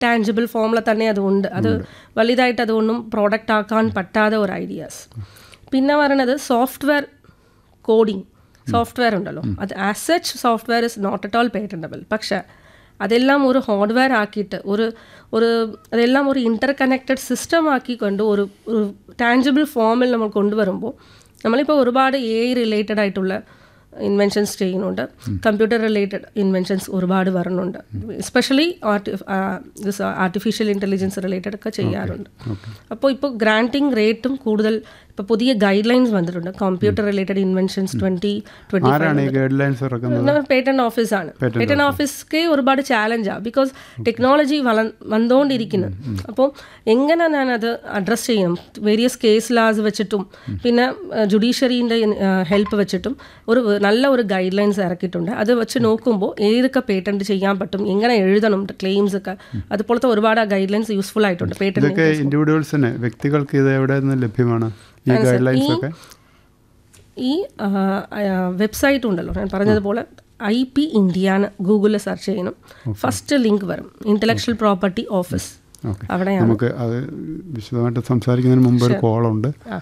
Tangible ഫോമിൽ തന്നെ അതുണ്ട് അത് വലുതായിട്ട് അതൊന്നും പ്രോഡക്റ്റ് ആക്കാൻ പറ്റാത്ത ഒരു ഐഡിയാസ് പിന്നെ പറയണത് സോഫ്റ്റ്വെയർ കോഡിംഗ് സോഫ്റ്റ്വെയർ ഉണ്ടല്ലോ അത് as such software is not at all patentable പക്ഷേ അതെല്ലാം ഒരു ഹാർഡ്വെയർ ആക്കിയിട്ട് ഒരു ഒരു അതെല്ലാം ഒരു ഇൻ്റർ കണക്റ്റഡ് സിസ്റ്റം ആക്കിക്കൊണ്ട് ഒരു ഒരു ടാഞ്ചിബിൾ ഫോമിൽ നമ്മൾ കൊണ്ടുവരുമ്പോൾ നമ്മളിപ്പോൾ ഒരുപാട് എ ഐ റിലേറ്റഡ് ആയിട്ടുള്ള ഇൻവെൻഷൻസ് ചെയ്യുന്നുണ്ട് കമ്പ്യൂട്ടർ റിലേറ്റഡ് ഇൻവെൻഷൻസ് ഒരുപാട് വരുന്നുണ്ട് എസ്പെഷ്യലി ആർട്ടിഫിഷ്യൽ ഇൻ്റലിജൻസ് റിലേറ്റഡ് ഒക്കെ ചെയ്യാറുണ്ട് അപ്പോൾ ഇപ്പോൾ ഗ്രാൻറ്റിംഗ് റേറ്റും കൂടുതൽ ഇപ്പോൾ പുതിയ ഗൈഡ് ലൈൻസ് വന്നിട്ടുണ്ട് computer related inventions twenty twenty ആരാണ് ഈ ഗൈഡ് ലൈൻസ് ഇറക്കുന്നത് പേറ്റന്റ് ഓഫീസാണ് പേറ്റന്റ് ഓഫീസ്ക്ക് ഒരുപാട് ചാലഞ്ചാണ് ബിക്കോസ് ടെക്നോളജി വള വന്നുകൊണ്ടിരിക്കുന്നു അപ്പോൾ എങ്ങനെ ഞാനത് അഡ്രസ്സ് ചെയ്യണം വേരിയസ് കേസ് ലാസ് വെച്ചിട്ടും പിന്നെ ജുഡീഷ്യറീൻ്റെ ഹെൽപ്പ് വെച്ചിട്ടും ഒരു നല്ല ഒരു ഗൈഡ് ലൈൻസ് ഇറക്കിയിട്ടുണ്ട് അത് വെച്ച് നോക്കുമ്പോൾ ഏതൊക്കെ പേറ്റന്റ് ചെയ്യാൻ പറ്റും എങ്ങനെ എഴുതണം ക്ലെയിംസ് ഒക്കെ അതുപോലത്തെ ഒരുപാട് ഗൈഡ് ലൈൻസ് യൂസ്ഫുൾ ആയിട്ടുണ്ട് പേറ്റന്റ് ഇതൊക്കെ ഇൻഡിവിജ്വൽസിന് വ്യക്തികൾക്ക് ഇത് എവിടെ നിന്ന് ലഭ്യമാണ് ഈ ഗൈഡ് ലൈൻസ് ഒക്കെ ഈ വെബ്സൈറ്റ് ഉണ്ടല്ലോ ഞാൻ പറഞ്ഞതുപോലെ ഐ പി ഇന്ത്യ എന്ന് ഗൂഗിളിൽ സെർച്ച് ചെയ്യണം ഫസ്റ്റ് ലിങ്ക് വരും ഇന്റലക്ച്വൽ പ്രോപ്പർട്ടി ഓഫീസ് ഓക്കെ അവിടെയാണ് നമുക്ക് അത് വിശദമായിട്ട് സംസാരിക്കുന്നതിന് മുമ്പ് ഒരു കോളുണ്ട് ആ.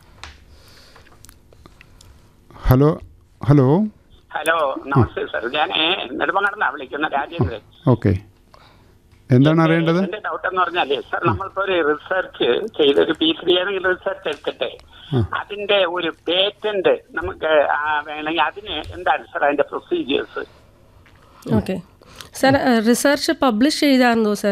Hello hello hello namaste sir ഞാൻ നെടുമങ്ങാടുന്നാ വിളിക്കുന്ന രാജേന്ദ്രൻ ഓക്കെ എന്താണ് അറിയേണ്ടത് എന്റെ ഡൗട്ട് എന്ന് പറഞ്ഞാല് സർ നമ്മളിപ്പോ ഒരു റിസർച്ച് ചെയ്ത് ഒരു പി എച്ച് ഡി ആണെങ്കിൽ റിസർച്ച് എടുത്തിട്ട് അതിന്റെ ഒരു പേറ്റന്റ് നമുക്ക് ആ, വേണമെങ്കിൽ അതിന് എന്താണ് സർ അതിന്റെ procedures okay sir research publish ചെയ്തായിരുന്നോ സാർ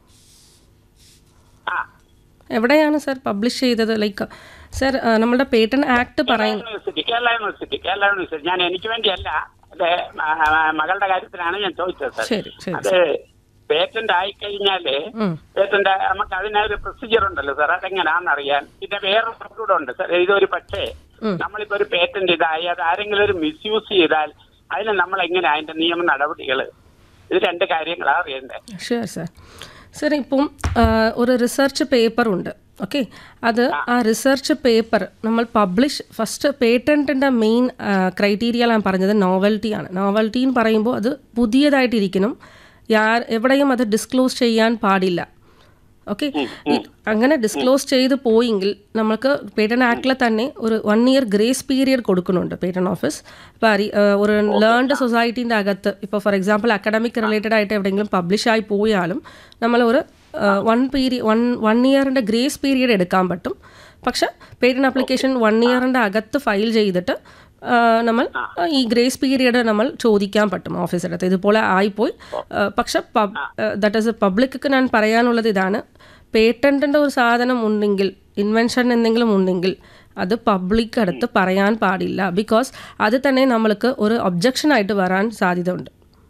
ആ എവിടെയാണ് സാർ പബ്ലിഷ് ചെയ്തത് ലൈക്ക് സാർ നമ്മുടെ പേറ്റന്റ് ആക്ട് പറയുന്നു university Kerala university Kerala university ഞാൻ എനിക്ക് വേണ്ടിയല്ല അത് ആ, ആ, മകളുടെ കാര്യത്തിലാണ് ഞാൻ ചോദിച്ചത് സർ ശരി ശരി അത് പേറ്റന്റ് ആയിക്കഴിഞ്ഞാല് ഉം. പേറ്റന്റ് നമുക്ക് അതിനൊരു പ്രൊസീജിയർ ഉണ്ടല്ലോ സാർ അതെങ്ങനെയാണെന്ന് അറിയാൻ പിന്നെ വേറൊരു കൂടെ ഉണ്ട് സാർ ഇതൊരു പക്ഷേ നമ്മളിപ്പോ ഒരു പേറ്റന്റ് ഇതായി അത് ആരെങ്കിലും ഒരു മിസ്യൂസ് ചെയ്താൽ അതിന് നമ്മൾ എങ്ങനെ അതിന്റെ നിയമ നടപടികൾ ഇത് രണ്ട് കാര്യങ്ങളാണ് അറിയണ്ടേ ഷുവർ സാർ സാർ ഇപ്പം ആ, ഒരു റിസർച്ച് പേപ്പർ ഉണ്ട് ഓക്കെ അത് ആ റിസർച്ച് പേപ്പർ നമ്മൾ പബ്ലിഷ് ഫസ്റ്റ് പേറ്റൻറ്റിൻ്റെ മെയിൻ ക്രൈറ്റീരിയ ഞാൻ പറഞ്ഞത് നോവൽറ്റിയാണ് നോവൽറ്റി എന്ന് പറയുമ്പോൾ അത് പുതിയതായിട്ടിരിക്കണം യാർ എവിടെയും അത് ഡിസ്ക്ലോസ് ചെയ്യാൻ പാടില്ല ഓക്കെ അങ്ങനെ ഡിസ്ക്ലോസ് ചെയ്ത് പോയെങ്കിൽ നമുക്ക് പേറ്റന്റ് ആക്ടിൽ തന്നെ ഒരു വൺ ഇയർ ഗ്രേസ് പീരിയഡ് കൊടുക്കുന്നുണ്ട് പേറ്റന്റ് ഓഫീസ് ഇപ്പോൾ അറി ഏഹ് ഒരു ലേൺഡ് സൊസൈറ്റീൻ്റെ അകത്ത് ഇപ്പോൾ ഫോർ എക്സാമ്പിൾ അക്കാഡമിക് റിലേറ്റഡ് ആയിട്ട് എവിടെയെങ്കിലും പബ്ലിഷ് ആയി പോയാലും നമ്മൾ ഒരു വൺ പീരിയഡ് വൺ വൺ ഇയറിൻ്റെ ഗ്രേസ് പീരിയഡ് എടുക്കാൻ പറ്റും പക്ഷെ പേറ്റന്റ് ആപ്ലിക്കേഷൻ വൺ ഇയറിൻ്റെ അകത്ത് ഫയൽ ചെയ്തിട്ട് ആ, നമ്മൾ ആ, ഈ ഗ്രേസ് പീരിയഡ് നമ്മൾ ചോദിക്കാൻ പറ്റും ഓഫീസിൻ്റെ അടുത്ത് ഇതുപോലെ ആയിപ്പോയി ആ, പക്ഷെ ദാറ്റ് ഈസ് പബ്ലിക്ക് ഞാൻ പറയാനുള്ളത് ഇതാണ് പേറ്റൻറ്റിൻ്റെ ഒരു സാധനം ഉണ്ടെങ്കിൽ ഇൻവെൻഷൻ എന്തെങ്കിലും ഉണ്ടെങ്കിൽ അത് പബ്ലിക് അടുത്ത് പറയാൻ പാടില്ല ബിക്കോസ് അത് തന്നെ നമ്മൾക്ക് ഒരു ഒബ്ജക്ഷനായിട്ട് വരാൻ സാധ്യതയുണ്ട്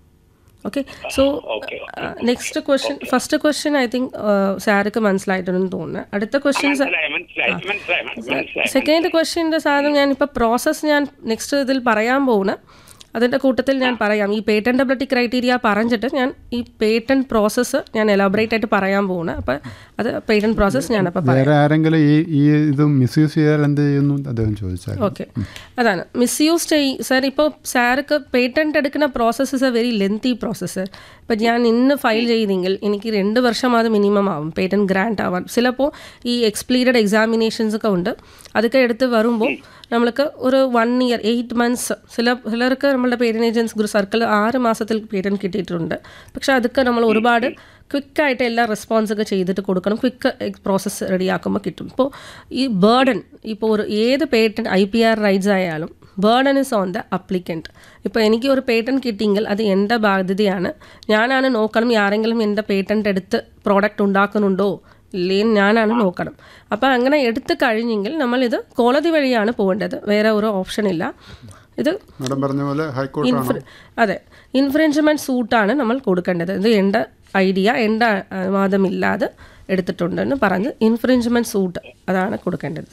okay so next question first question I think സാർക്ക് മനസ്സിലായിട്ടുണ്ടെന്ന് തോന്നുന്നു അടുത്ത ക്വസ്റ്റ്യൻ മനസ്സിലായി മനസ്സിലായി മനസ്സിലായി മനസ്സിലായി സെക്കൻഡ് ക്വസ്റ്റ്യൻ്റെ സാധനം ഞാനിപ്പോൾ പ്രോസസ്സ് ഞാൻ നെക്സ്റ്റ് ഇതിൽ പറയാൻ പോകുന്ന അതിൻ്റെ കൂട്ടത്തിൽ ഞാൻ പറയാം ഈ പേറ്റൻറ്റബിലിറ്റി ക്രൈറ്റീരിയ പറഞ്ഞിട്ട് ഞാൻ ഈ പേറ്റൻറ്റ് പ്രോസസ്സ് ഞാൻ എലാബറേറ്റ് ആയിട്ട് പറയാൻ പോകുന്നത് അപ്പോൾ അത് പേറ്റൻറ്റ് പ്രോസസ്സ് ഞാനപ്പോൾ പറയാം വേറെ ആരെങ്കിലും ഈ ഈ ഇത് മിസ്യൂസ് ചെയ്താൽ എന്ത് ചെയ്യുന്നു അദ്ദേഹം ചോദിച്ചാൽ ഓക്കെ അതാണ് മിസ്യൂസ് ചെയ് സാർ ഇപ്പോൾ സാർക്ക് പേറ്റൻറ്റ് എടുക്കുന്ന process is a very lengthy process ഇപ്പം ഞാൻ ഇന്ന് ഫയൽ ചെയ്തെങ്കിൽ എനിക്ക് രണ്ട് വർഷം അത് മിനിമം ആവും പേറ്റൻറ്റ് ഗ്രാൻഡ് ആവാൻ ചിലപ്പോൾ ഈ എക്സ്പ്ലീറ്റഡ് എക്സാമിനേഷൻസ് ഒക്കെ ഉണ്ട് അതൊക്കെ എടുത്ത് വരുമ്പോൾ നമ്മൾക്ക് ഒരു വൺ ഇയർ എയ്റ്റ് മന്ത്സ് ചില ചിലർക്ക് നമ്മളുടെ പേറ്റൻറ്റ് ഏജൻസ് ഗ്രൂ സർക്കിൾ ആറ് മാസത്തിൽ പേറ്റൻറ്റ് കിട്ടിയിട്ടുണ്ട് പക്ഷേ അതൊക്കെ നമ്മൾ ഒരുപാട് ക്വിക്കായിട്ട് എല്ലാ റെസ്പോൺസ് ഒക്കെ ചെയ്തിട്ട് കൊടുക്കണം ക്വിക്ക് പ്രോസസ്സ് റെഡിയാക്കുമ്പോൾ കിട്ടും ഇപ്പോൾ ഈ ബേർഡൻ ഇപ്പോൾ ഒരു ഏത് patent I P R rights ആയാലും burden is on the applicant ഇപ്പോൾ എനിക്ക് ഒരു പേറ്റൻറ്റ് കിട്ടിയെങ്കിൽ അത് എൻ്റെ ബാധ്യതയാണ് ഞാനാണ് നോക്കണം ആരെങ്കിലും എൻ്റെ പേറ്റൻറ്റ് എടുത്ത് പ്രോഡക്റ്റ് ഉണ്ടാക്കുന്നുണ്ടോ ഇല്ലേ ഞാനാണ് നോക്കണം അപ്പോൾ അങ്ങനെ എടുത്ത് കഴിഞ്ഞെങ്കിൽ നമ്മളിത് കോടതി വഴിയാണ് പോകേണ്ടത് വേറെ ഒരു ഓപ്ഷൻ ഇല്ല ഇത് മാഡം പറഞ്ഞ പോലെ ഹൈക്കോർട്ടാണോ ഇൻഫ്ര അതെ ഇൻഫ്രിഞ്ച്മെൻറ്റ് സൂട്ടാണ് നമ്മൾ കൊടുക്കേണ്ടത് ഇത് എൻ്റെ ഐഡിയ എൻ്റെ അനുവാദമില്ലാതെ എടുത്തിട്ടുണ്ടെന്ന് പറഞ്ഞ് ഇൻഫ്രിഞ്ച്മെൻറ്റ് സൂട്ട് അതാണ് കൊടുക്കേണ്ടത്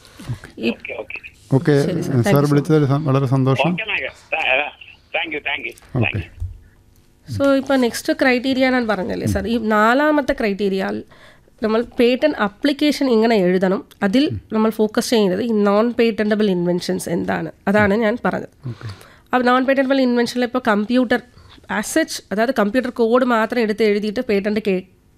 ഈ ഓക്കെ ഓക്കെ ഓക്കെ സാർ വിളിച്ചതിൽ സ- വളരെ സന്തോഷം okay thank you thank you thank okay you so ഇപ്പോൾ നെക്സ്റ്റ് ക്രൈറ്റീരിയ ഞാൻ പറഞ്ഞല്ലേ സാർ ഈ നാലാമത്തെ ക്രൈറ്റീരിയ നമ്മൾ പേറ്റന്റ് അപ്ലിക്കേഷൻ ഇങ്ങനെ എഴുതണം അതിൽ നമ്മൾ ഫോക്കസ് ചെയ്യുന്നത് ഈ നോൺ പേറ്റൻറ്റബിൾ ഇൻവെൻഷൻസ് എന്താണ് അതാണ് ഞാൻ പറഞ്ഞത് അപ്പോൾ നോൺ പേറ്റൻറ്റബിൾ ഇൻവെൻഷനിൽ ഇപ്പോൾ കമ്പ്യൂട്ടർ ആസച്ച് അതായത് കമ്പ്യൂട്ടർ കോഡ് മാത്രം എടുത്ത് എഴുതിയിട്ട് പേറ്റൻറ്റ്